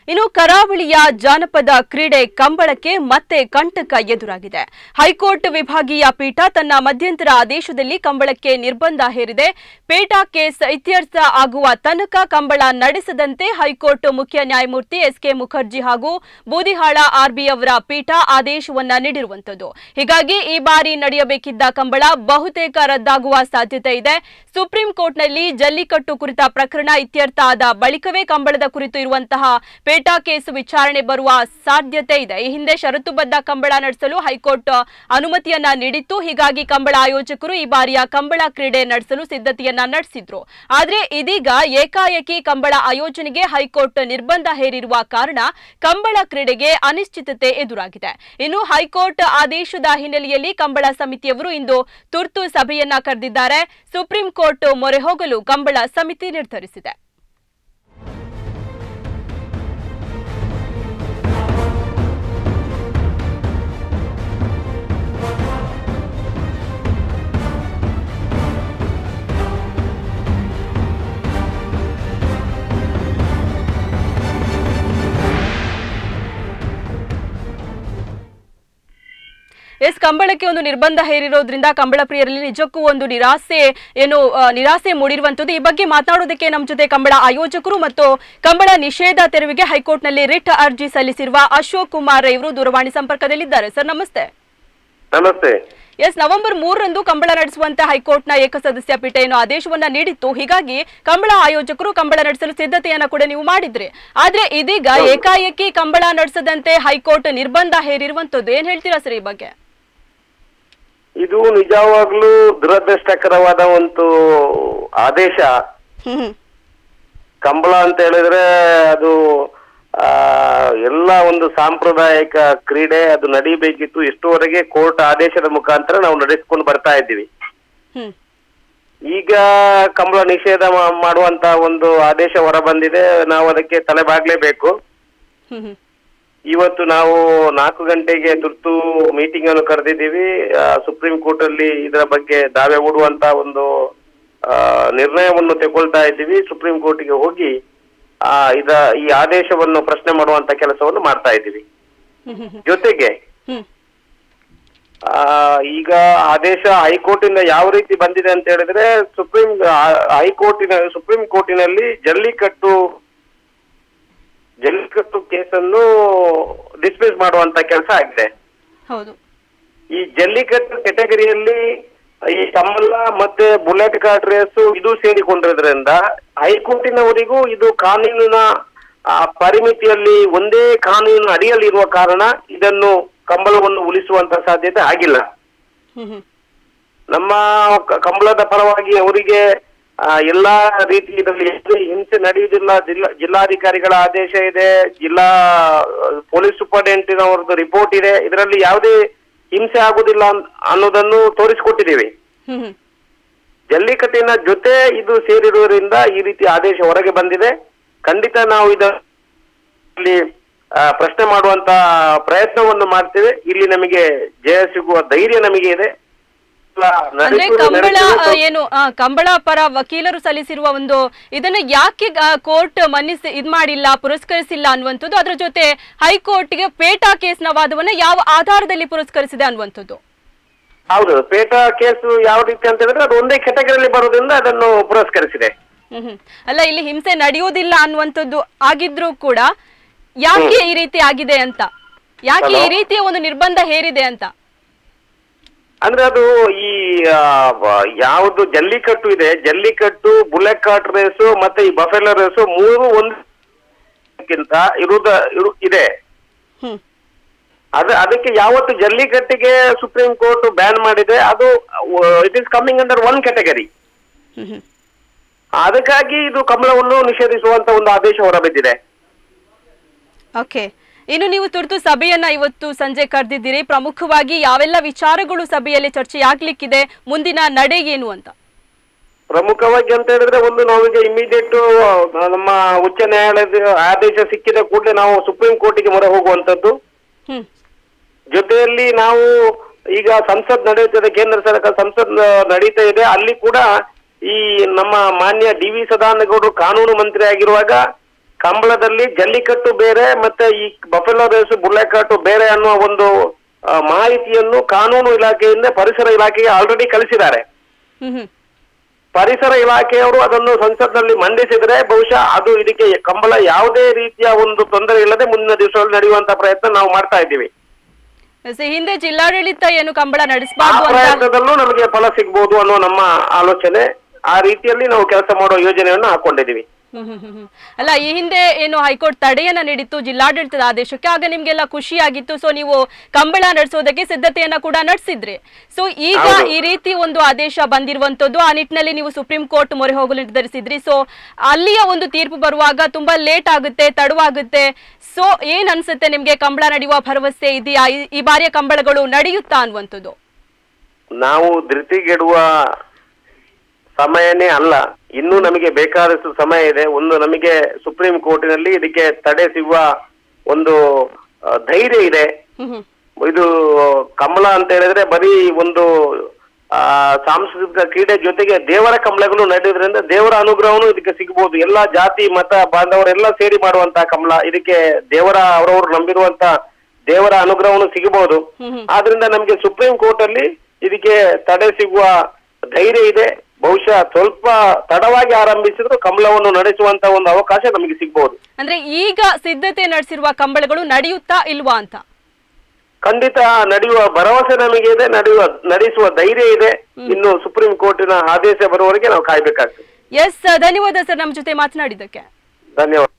ಇನ್ನು ಕರಾವಳಿಯ ಜಾನಪದ ಕ್ರೀಡೆ ಕಂಬಳಕ್ಕೆ ಮತ್ತೆ ಕಂಟಕ ಎದುರಾಗಿದೆ ಹೈಕೋರ್ಟ್ ವಿಭಾಗೀಯ ಪೀಠ ತನ್ನ ಮಧ್ಯಂತರ ಆದೇಶದಲ್ಲಿ ಕಂಬಳಕ್ಕೆ ನಿರ್ಬಂಧ ಹೇರಿದೆ ಪೇಟಾ ಕೇಸ್ ಇತ್ಯರ್ಥ ಆಗುವ ತನಕ ಕಂಬಳ ನಡೆಸದಂತೆ ಹೈಕೋರ್ಟ್ ಮುಖ್ಯ ನ್ಯಾಯಮೂರ್ತಿ ಎಸ್ಕೆ ಮುಖರ್ಜಿ ಹಾಗೂ ಬೂದಿಹಾಳ ಆರ್ಬಿ ಅವರ ಪೀಠ ಆದೇಶವನ್ನ ನೀಡಿರುವಂತದ್ದು ಹೀಗಾಗಿ ಈ ಬಾರಿ ನಡೆಯಬೇಕಿದ್ದ ಕಂಬಳ ಬಹುತೇಕ ರದ್ದಾಗುವ ಸಾಧ್ಯತೆ ಇದೆ ಸುಪ್ರೀಂ ಕೋರ್ಟ್ನಲ್ಲಿ ಜಲ್ಲಿಕಟ್ಟು ಕುರಿತ ಪ್ರಕರಣ ಇತ್ಯರ್ಥ ಆದ ಬಳಿಕವೇ ಕಂಬಳದ ಕುರಿತು ಇರುವಂತಹ ಪೇಟಾ ಕೇಸ್ ವಿಚಾರಣೆ ಬರುವ ಸಾಧ್ಯತೆ ಇದೆ ಈ ಹಿಂದೆ ಷರತ್ತುಬದ್ಧ ಕಂಬಳ ನಡೆಸಲು ಹೈಕೋರ್ಟ್ ಅನುಮತಿಯನ್ನ ನೀಡಿತ್ತು ಹೀಗಾಗಿ ಕಂಬಳ ಆಯೋಜಕರು ಈ ಬಾರಿಯ ಕಂಬಳ ಕ್ರೀಡೆ ನಡೆಸಲು ಸಿದ್ಧತೆಯನ್ನ ನಡೆಸಿದ್ರು ಆದ್ರೆ ಇದೀಗ ಏಕಾಏಕಿ ಕಂಬಳ ಆಯೋಜನೆಗೆ ಹೈಕೋರ್ಟ್ ನಿರ್ಬಂಧ ಹೇರಿರುವ ಕಾರಣ ಕಂಬಳ ಕ್ರೀಡೆಗೆ ಅನಿಶ್ಚಿತತೆ ಎದುರಾಗಿದೆ ಇನ್ನು ಹೈಕೋರ್ಟ್ ಆದೇಶದ ಹಿನ್ನೆಲೆಯಲ್ಲಿ ಕಂಬಳ ಸಮಿತಿಯವರು ಇಂದು ತುರ್ತು ಸಭೆಯನ್ನ ಕರೆದಿದ್ದಾರೆ ಸುಪ್ರೀಂ ಕೋರ್ಟ್ ಮೊರೆ ಹೋಗಲು ಕಂಬಳ ಸಮಿತಿ ನಿರ್ಧರಿಸಿದೆ ಎಸ್ ಕಂಬಳಕ್ಕೆ ಒಂದು ನಿರ್ಬಂಧ ಹೇರಿರೋದ್ರಿಂದ ಕಂಬಳ ಪ್ರಿಯರಲ್ಲಿ ನಿಜಕ್ಕೂ ಒಂದು ನಿರಾಸೆ ಏನು ಆ, ನಿರಾಸೆ ಮೂಡಿರುವಂತದ್ದು ಈ ಬಗ್ಗೆ ಮಾತನಾಡೋದಕ್ಕೆ ನಮ್ಮ ಜೊತೆ ಕಂಬಳ ಆಯೋಜಕರು ಮತ್ತು ಕಂಬಳ ನಿಷೇಧ ತೆರವಿಗೆ ಹೈಕೋರ್ಟ್ನಲ್ಲಿ ರಿಟ್ ಅರ್ಜಿ ಸಲ್ಲಿಸಿರುವ ಅಶೋಕ್ ಕುಮಾರ್ ಇವರು ದೂರವಾಣಿ ಸಂಪರ್ಕದಲ್ಲಿದ್ದಾರೆ ಸರ್ ನಮಸ್ತೆ ನಮಸ್ತೆ ಎಸ್ ನವೆಂಬರ್ ಮೂರರಂದು ಕಂಬಳ ನಡೆಸುವಂತೆ ಹೈಕೋರ್ಟ್ನ ಏಕಸದಸ್ಯ ಪೀಠ ಏನು ಆದೇಶವನ್ನ ನೀಡಿತ್ತು ಹೀಗಾಗಿ ಕಂಬಳ ಆಯೋಜಕರು ಕಂಬಳ ನಡೆಸಲು ಸಿದ್ಧತೆಯನ್ನ ಕೂಡ ನೀವು ಮಾಡಿದ್ರಿ ಆದ್ರೆ ಇದೀಗ ಏಕಾಏಕಿ ಕಂಬಳ ನಡೆಸದಂತೆ ಹೈಕೋರ್ಟ್ ನಿರ್ಬಂಧ ಹೇರಿರುವಂತದ್ದು ಏನ್ ಹೇಳ್ತೀರಾ ಸರ್ ಈ ಬಗ್ಗೆ ಇದು ನಿಜವಾಗ್ಲೂ ದುರದೃಷ್ಟಕರವಾದ ಒಂದು ಆದೇಶ ಹ್ಮ್ ಹ್ಮ್ ಕಂಬಳ ಅಂತ ಹೇಳಿದ್ರೆ ಅದು ಆ ಎಲ್ಲ ಒಂದು ಸಾಂಪ್ರದಾಯಿಕ ಕ್ರೀಡೆ ಅದು ನಡೀಬೇಕಿತ್ತು ಇಷ್ಟುವರೆಗೆ ಕೋರ್ಟ್ ಆದೇಶದ ಮುಖಾಂತರ ನಾವು ನಡೆಸಿಕೊಂಡು ಬರ್ತಾ ಇದ್ದೀವಿ ಹ್ಮ್ ಈಗ ಕಂಬಳ ನಿಷೇಧ ಮಾ- ಮಾಡುವಂತ ಒಂದು ಆದೇಶ ಹೊರ ಬಂದಿದೆ ನಾವು ಅದಕ್ಕೆ ತಲೆಬಾಗ್ಲೇಬೇಕು ಹ್ಮ್ ಹ್ಮ್ ಇವತ್ತು ನಾವು ನಾಲ್ಕು ಗಂಟೆಗೆ ತುರ್ತು ಮೀಟಿಂಗ್ ಅನ್ನು ಕರೆದಿದ್ದೀವಿ ಆ, ಸುಪ್ರೀಂ ಕೋರ್ಟ್ ಅಲ್ಲಿ ಇದರ ಬಗ್ಗೆ ದಾವೆ ಹೂಡುವಂತ ಒಂದು ಆ, ನಿರ್ಣಯವನ್ನು ತಗೊಳ್ತಾ ಇದ್ದೀವಿ ಸುಪ್ರೀಂ ಕೋರ್ಟ್ಗೆ ಹೋಗಿ ಆ ಇದ ಈ ಆದೇಶವನ್ನು ಪ್ರಶ್ನೆ ಮಾಡುವಂತ ಕೆಲಸವನ್ನು ಮಾಡ್ತಾ ಇದ್ದೀವಿ ಹ್ಮ್ ಹ್ಮ್ ಹ್ಮ್ ಜೊತೆಗೆ ಹ್ಮ್ ಆ, ಈಗ ಆದೇಶ ಹೈಕೋರ್ಟಿಂದ ಯಾವ ರೀತಿ ಬಂದಿದೆ ಅಂತ ಹೇಳಿದ್ರೆ ಸುಪ್ರೀಂ ಆ, ಹೈಕೋರ್ಟಿನ ಸುಪ್ರೀಂ ಕೋರ್ಟಿನಲ್ಲಿ ಜಲ್ಲಿಕಟ್ಟು ಜಲ್ಲಿಕಟ್ಟು ಕೇಸನ್ನು ಡಿಸ್ಮಿಸ್ ಮಾಡುವಂತ ಕೆಲಸ ಆಗಿದೆ ಹೌದು ಈ ಜಲ್ಲಿಕಟ್ಟು ಕೆಟಗರಿಯಲ್ಲಿ ಈ ಕಮಲ ಮತ್ತೆ ಬುಲೆಟ್ ಕಾರ್ಡ್ ರೇಸ್ ಇದು ಸೇರಿಕೊಂಡಿರೋದ್ರಿಂದ ಹೈಕೋರ್ಟಿನವರಿಗೂ ಇದು ಕಾನೂನಿನ ಆ, ಪರಿಮಿತಿಯಲ್ಲಿ ಒಂದೇ ಕಾನೂನಿನ ಅಡಿಯಲ್ಲಿ ಇರುವ ಕಾರಣ ಇದನ್ನು ಕಂಬಳವನ್ನು ಉಳಿಸುವಂತ ಸಾಧ್ಯತೆ ಆಗಿಲ್ಲ ಹ್ಮ್ ಹ್ಮ್ ನಮ್ಮ ಕ- ಕಂಬಳದ ಪರವಾಗಿ ಅವರಿಗೆ ಆ, ಎಲ್ಲಾ ರೀತಿ ಇದರಲ್ಲಿ ಯಾವುದೇ ಹಿಂಸೆ ನಡೆಯುವುದಿಲ್ಲ ಜಿಲ್ಲಾ ಜಿಲ್ಲಾಧಿಕಾರಿಗಳ ಆದೇಶ ಇದೆ ಜಿಲ್ಲಾ ಆ, ಪೊಲೀಸ್ ಸೂಪರಿಂಟೆಂಡೆಂಟ್ ರಿಪೋರ್ಟ್ ಇದೆ ಇದರಲ್ಲಿ ಯಾವುದೇ ಹಿಂಸೆ ಆಗುದಿಲ್ಲ ಅನ್- ಅನ್ನೋದನ್ನು ತೋರಿಸಿಕೊಟ್ಟಿದ್ದೀವಿ ಹ್ಮ್ ಹ್ಮ್ ಜಲ್ಲಿಕಟ್ಟಿನ ಜೊತೆ ಇದು ಸೇರಿರುವುದರಿಂದ ಈ ರೀತಿ ಆದೇಶ ಹೊರಗೆ ಬಂದಿದೆ ಖಂಡಿತ ನಾವು ಇದರಲ್ಲಿ ಆ, ಪ್ರಶ್ನೆ ಮಾಡುವಂತ ಪ್ರಯತ್ನವನ್ನು ಮಾಡ್ತೇವೆ ಇಲ್ಲಿ ನಮಗೆ ಜಯ ಸಿಗುವ ಧೈರ್ಯ ನಮಗೆ ಇದೆ ಇಲ್ಲ, ಅಂದ್ರೆ ನಡೆಸುವುದು ಕಂಬಳ ನಡೆಸುವುದು ಆ, ಏನು ಆ, ಕಂಬಳ ಪರ ವಕೀಲರು ಸಲ್ಲಿಸಿರುವ ಒಂದು ಇದನ್ನ ಯಾಕೆ ಕೋರ್ಟ್ ಮನ್ನಿಸಿ ಇದ್ ಮಾಡಿಲ್ಲ ಪುರಸ್ಕರಿಸಿಲ್ಲ ಅನ್ನುವಂಥದ್ದು ಅದರ ಜೊತೆ ಹೈಕೋರ್ಟ್ಗೆ ಪೇಟಾ ಕೇಸ್ನ ವಾದವನ್ನ ಯಾವ ಆಧಾರದಲ್ಲಿ ಪುರಸ್ಕರಿಸಿದೆ ಅನ್ನುವಂಥದ್ದು ಹೌದು ಪೇಟ ಕೇಸು ಯಾವ ರೀತಿ ಅಂತ ಹೇಳಿದ್ರೆ ಅದು ಒಂದೇ ಕೆಟಗರಿಯಲ್ಲಿ ಬರೋದ್ರಿಂದ ಅದನ್ನು ಪುರಸ್ಕರಿಸಿದೆ ಹ್ಮ್ ಹ್ಮ್. ಅಲ್ಲ ಇಲ್ಲಿ ಹಿಂಸೆ ನಡೆಯುವುದಿಲ್ಲ ಅನ್ನುವಂಥದ್ದು ಆಗಿದ್ರೂ ಕೂಡ ಯಾಕೆ ಈ ರೀತಿ ಆಗಿದೆ ಅಂತ ಯಾಕೆ ಈ Hello? ರೀತಿಯ ಒಂದು ನಿರ್ಬಂಧ ಹೇರಿದೆ ಅಂತ ಅಂದ್ರೆ ಅದು ಈ ಆ, ವ- ಯಾವುದು ಜಲ್ಲಿಕಟ್ಟು ಇದೆ ಜಲ್ಲಿಕಟ್ಟು ಬುಲೆಟ್ ಕಾರ್ಟ್ ರೇಸು ಮತ್ತೆ ಈ ಬಫೆಲೋ ರೇಸು ಮೂರು ಒಂದಕ್ಕಿಂತ ಇರುವುದ ಇರು- ಇದೆ ಹ್ಮ್ ಅದ ಅದಕ್ಕೆ ಯಾವತ್ತು ಜಲ್ಲಿಕಟ್ಟಿಗೆ ಸುಪ್ರೀಂ ಕೋರ್ಟ್ ಬ್ಯಾನ್ ಮಾಡಿದೆ ಅದು it is coming under one category hmm hmm ಅದಕ್ಕಾಗಿ ಇದು ಕಮಲವನ್ನು ನಿಷೇಧಿಸುವಂತ ಒಂದು ಆದೇಶ ಹೊರಬಿದ್ದಿದೆ ಓಕೆ ಇನ್ನು ನೀವು ತುರ್ತು ಸಭೆಯನ್ನ ಇವತ್ತು ಸಂಜೆ ಕರೆದಿದ್ದೀರಿ ಪ್ರಮುಖವಾಗಿ ಯಾವೆಲ್ಲ ವಿಚಾರಗಳು ಸಭೆಯಲ್ಲಿ ಚರ್ಚೆಯಾಗ್ಲಿಕ್ಕಿದೆ ಮುಂದಿನ ನಡೆ ಏನು ಅಂತ ಪ್ರಮುಖವಾಗಿ ಅಂತ ಹೇಳಿದ್ರೆ ಒಂದು ನಾವೀಗ ಇಮಿಡಿಯೇಟ್ ನಮ್ಮ ಉಚ್ಚ ನ್ಯಾಯಾಲಯದ ಆದೇಶ ಸಿಕ್ಕಿದ ಕೂಡಲೇ ನಾವು ಸುಪ್ರೀಂ ಕೋರ್ಟಿಗೆ ಮೊರೆ ಹೋಗುವಂತದ್ದು ಹ್ಮ್ ಜೊತೆಯಲ್ಲಿ ನಾವು ಈಗ ಸಂಸತ್ ನಡೆಯುತ್ತದೆ ಕೇಂದ್ರ ಸರ್ಕಾರ ಸಂಸತ್ ನಡೀತಾ ಇದೆ ಅಲ್ಲಿ ಕೂಡ ಈ ನಮ್ಮ ಮಾನ್ಯ ಡಿ ವಿ ಸದಾನಗೌಡರು ಕಾನೂನು ಮಂತ್ರಿ ಆಗಿರುವಾಗ ಕಂಬಳದಲ್ಲಿ ಜಲ್ಲಿಕಟ್ಟು ಬೇರೆ ಮತ್ತೆ ಈ ಬಫೆಲೋ ರೇಸ್ ಬುಲ್ಲೆಕಟ್ಟು ಬೇರೆ ಅನ್ನುವ ಒಂದು ಆ, ಮಾಹಿತಿಯನ್ನು ಕಾನೂನು ಇಲಾಖೆಯಿಂದ ಪರಿಸರ ಇಲಾಖೆಗೆ ಆಲ್ರೆಡಿ ಕಳಿಸಿದ್ದಾರೆ ಹ್ಮ್ ಹ್ಮ್ ಪರಿಸರ ಇಲಾಖೆಯವರು ಅದನ್ನು ಸಂಸತ್ನಲ್ಲಿ ಮಂಡಿಸಿದರೆ ಬಹುಶಃ ಅದು ಇದಕ್ಕೆ ಕಂಬಳ ಯಾವುದೇ ರೀತಿಯ ಒಂದು ತೊಂದರೆ ಇಲ್ಲದೆ ಮುಂದಿನ ದಿವಸಗಳಲ್ಲಿ ನಡೆಯುವಂತ ಪ್ರಯತ್ನ ನಾವು ಮಾಡ್ತಾ ಇದ್ದೀವಿ ಸೊ ಹಿಂದೆ ಜಿಲ್ಲಾಡಳಿತ ಏನು ಕಂಬಳ ಆ ನಡೆಸಬಾರ್ದು ಅಂತ ಪ್ರಯತ್ನದಲ್ಲೂ ನಮಗೆ ಫಲ ಸಿಗ್ಬೋದು ಅನ್ನೋ ನಮ್ಮ ಆಲೋಚನೆ ಆ ರೀತಿಯಲ್ಲಿ ನಾವು ಕೆಲಸ ಮಾಡೋ ಯೋಜನೆಯನ್ನು ಹಾಕೊಂಡಿದ್ದೀವಿ ಹ್ಮ್ ಹ್ಮ್ ಹ್ಮ್ ಹ್ಮ್. ಅಲ್ಲ ಈ ಹಿಂದೆ ಏನು ಹೈಕೋರ್ಟ್ ತಡೆಯನ್ನ ನೀಡಿತ್ತು ಜಿಲ್ಲಾಡಳಿತದ ಆದೇಶಕ್ಕೆ ಆಗ ನಿಮ್ಗೆಲ್ಲ ಖುಷಿಯಾಗಿತ್ತು ಸೊ ನೀವು ಕಂಬಳ ನಡೆಸೋದಕ್ಕೆ ಸಿದ್ಧತೆಯನ್ನ ಕೂಡ ನಡೆಸಿದ್ರಿ ಸೊ ಈಗ ಹೌದು. ಈ ರೀತಿ ಒಂದು ಆದೇಶ ಬಂದಿರುವಂತದ್ದು ಆ ನಿಟ್ಟಿನಲ್ಲಿ ನೀವು ಸುಪ್ರೀಂ ಕೋರ್ಟ್ ಮೊರೆ ಹೋಗಲು ನಿರ್ಧರಿಸಿದ್ರಿ ಸೊ ಅಲ್ಲಿಯ ಒಂದು ತೀರ್ಪು ಬರುವಾಗ ತುಂಬಾ ಲೇಟ್ ಆಗುತ್ತೆ ತಡವಾಗುತ್ತೆ ಸೊ ಏನ್ ಅನ್ಸುತ್ತೆ ನಿಮ್ಗೆ ಕಂಬಳ ನಡೆಯುವ ಭರವಸೆ ಇದೆಯಾ ಈ- ಈ ಬಾರಿಯ ಕಂಬಳಗಳು ನಡೆಯುತ್ತಾ ಅನ್ನುವಂಥದ್ದು ನಾವು ಧೃತಿಗೆಡುವ ಸಮಯನೇ ಅಲ್ಲ ಇನ್ನೂ ನಮಗೆ ಬೇಕಾದಷ್ಟು ಸಮಯ ಇದೆ ಒಂದು ನಮಗೆ ಸುಪ್ರೀಂ ಕೋರ್ಟಿನಲ್ಲಿ ಇದಕ್ಕೆ ತಡೆ ಸಿಗುವ ಒಂದು ಆ, ಧೈರ್ಯ ಇದೆ ಹ್ಮ್ ಹ್ಮ್ ಇದು ಕಮಲ ಅಂತ ಹೇಳಿದ್ರೆ ಬರೀ ಒಂದು ಆ ಸಾಂಸ್ಕೃತಿಕ ಕ್ರೀಡೆ ಜೊತೆಗೆ ದೇವರ ಕಮಲಗಳು ನಡೆಯೋದ್ರಿಂದ ದೇವರ ಅನುಗ್ರಹವನ್ನು ಇದಕ್ಕೆ ಸಿಗಬಹುದು ಎಲ್ಲಾ ಜಾತಿ ಮತ ಬಾಂಧವರೆಲ್ಲ ಸೇರಿ ಮಾಡುವಂತಹ ಕಮಲ ಇದಕ್ಕೆ ದೇವರ ಅವರವರು ನಂಬಿರುವಂತ ದೇವರ ಅನುಗ್ರಹವನ್ನು ಸಿಗಬಹುದು ಹ್ಮ್ ಹ್ಮ್. ಆದ್ರಿಂದ ನಮಗೆ ಸುಪ್ರೀಂ ಕೋರ್ಟ್ ಅಲ್ಲಿ ಇದಕ್ಕೆ ತಡೆ ಸಿಗುವ ಧೈರ್ಯ ಇದೆ ಬಹುಶಃ ಸ್ವಲ್ಪ ತಡವಾಗಿ ಆರಂಭಿಸಿದ್ರು ಕಮಲವನ್ನು ನಡೆಸುವಂತ ಒಂದು ಅವಕಾಶ ನಮಗೆ ಸಿಗಬಹುದು ಅಂದ್ರೆ ಈಗ ಸಿದ್ಧತೆ ನಡೆಸಿರುವ ಕಂಬಳಗಳು ನಡೆಯುತ್ತಾ ಇಲ್ವಾ ಅಂತ ಖಂಡಿತ ನಡೆಯುವ ಭರವಸೆ ನಮಗೆ ಇದೆ ನಡೆಯುವ ನಡೆಸುವ ಧೈರ್ಯ ಇದೆ ಇನ್ನು ಸುಪ್ರೀಂ ಕೋರ್ಟಿನ ಆದೇಶ ಬರುವವರೆಗೆ ನಾವು ಕಾಯ್ಬೇಕಾಗ್ತದೆ ಎಸ್ ಧನ್ಯವಾದ ಸರ್ ನಮ್ಮ ಜೊತೆ ಮಾತನಾಡಿದ್ದಕ್ಕೆ ಧನ್ಯವಾದ